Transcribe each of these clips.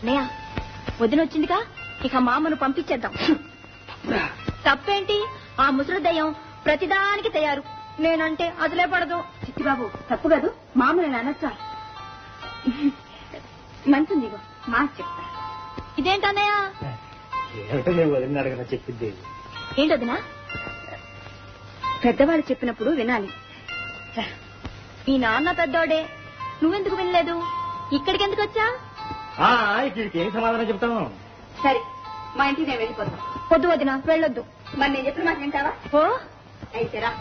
నేయా వదినొచ్చిందిగా ఇక మామను పంపించేద్దాం తప్పేంటి ఆ ముసలి దయ్యం ప్రతిదానికి తయారు నేనంటే అదిలే పడదు చిట్టిబాబు తప్పు కాదు మామూలు అనొచ్చా మంచింది మా చెప్తా ఇదేంటన్నయ్య ఏమిటో నేను వదిలిన అడగన చెప్పింది ఏంటదినా పెద్దవాళ్ళు చెప్పినప్పుడు వినాలి మీ నాన్న పెద్దోడే నువ్వెందుకు వినలేదు ఇక్కడికి ఎందుకు వచ్చా ఆ, ఇక్కడికి ఏం సమాధానం చెప్తాను సరే మా ఇంటికి నేను వెళ్ళిపోతాను పొద్దు వదిన వెళ్ళొద్దు మరి నేను చెప్పిన మాట వింటావా ఓ అయితే రా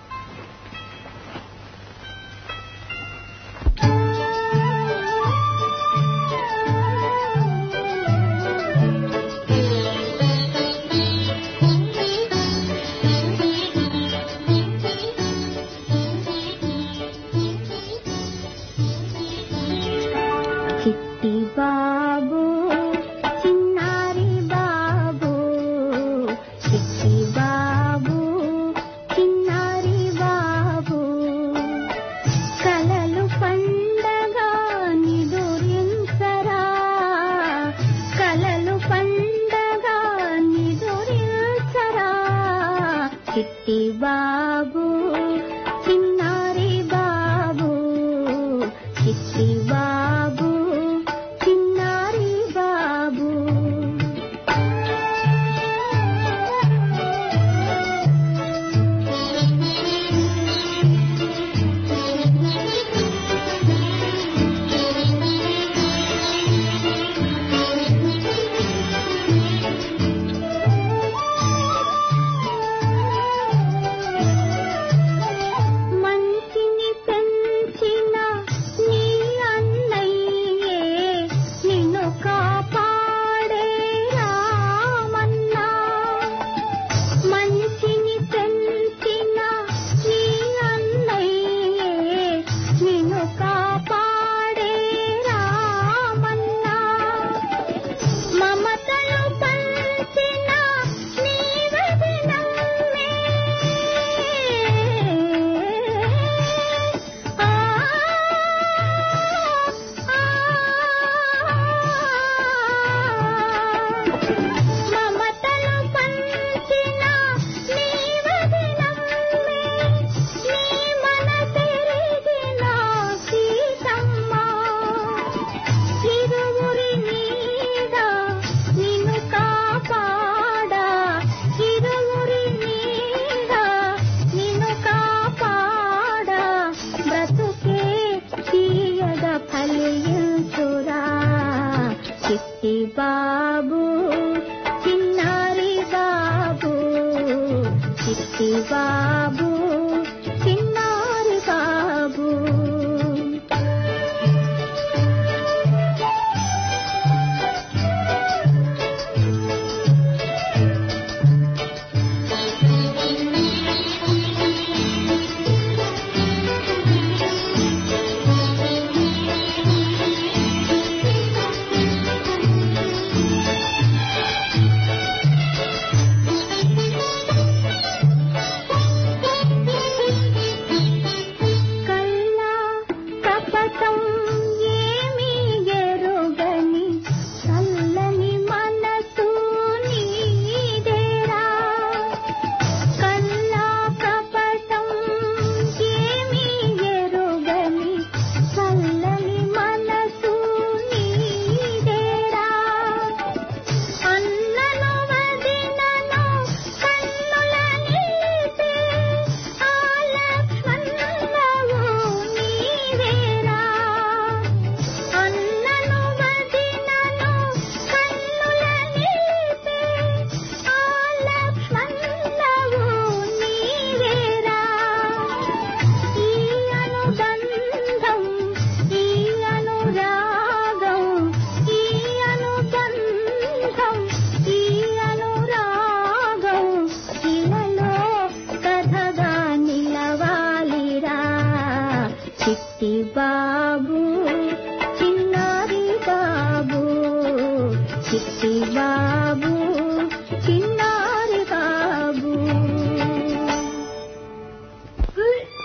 చిట్టి బాబు చిన్నారి బాబు చిట్టి బాబు చిన్నారి బాబు కలలు పండగా నిదురించరా కలలు పండగా నిదురించరా చిట్టి బాబు చిన్నారి బాబు చిట్టి బాబు చిన్నారి బాబు మంచిని పెంచిన నీ అన్నయ్యే నిన్ను కాపాడే రామన్నా మంచిని పెంచిన నీ అన్నయ్యే నిన్ను కాపాడే రామన్నా మమతలు పంచిన నీ వదనమ్మే ఆ మమతలు పంచిన నీ వదనమ్మే నీ మనసెరిగిన సీతమ్మ ఇరువురి నీడ నిన్ను కాపాడా ఇరువురి నీడ నిన్ను కాపాడా బ్రతుకే తీయగ ఫలించురా చిట్టి బాబు చిన్నారి బాబు చిట్టి బాబు చిన్నారి బాబు కల్లా కపటం ఏమీ ఎరుగని చల్లని మనసు నీదేరా కల్లా కపటం ఏమీ ఎరుగని చల్లని మనసు నీదేరా అన్నను వదినను కన్నుల నిలిపే ఆ లక్ష్మణులవు నీవేరా అన్నను వదినను కన్నుల నిలిపే ఆ లక్ష్మణులవు నీవేరా ఈ అనుబంధం ఈ అనురాగం ఈ అనుబంధం ఈ అనురాగం ఇలలో కథగా నిలవాలిరా చిట్టి బాబు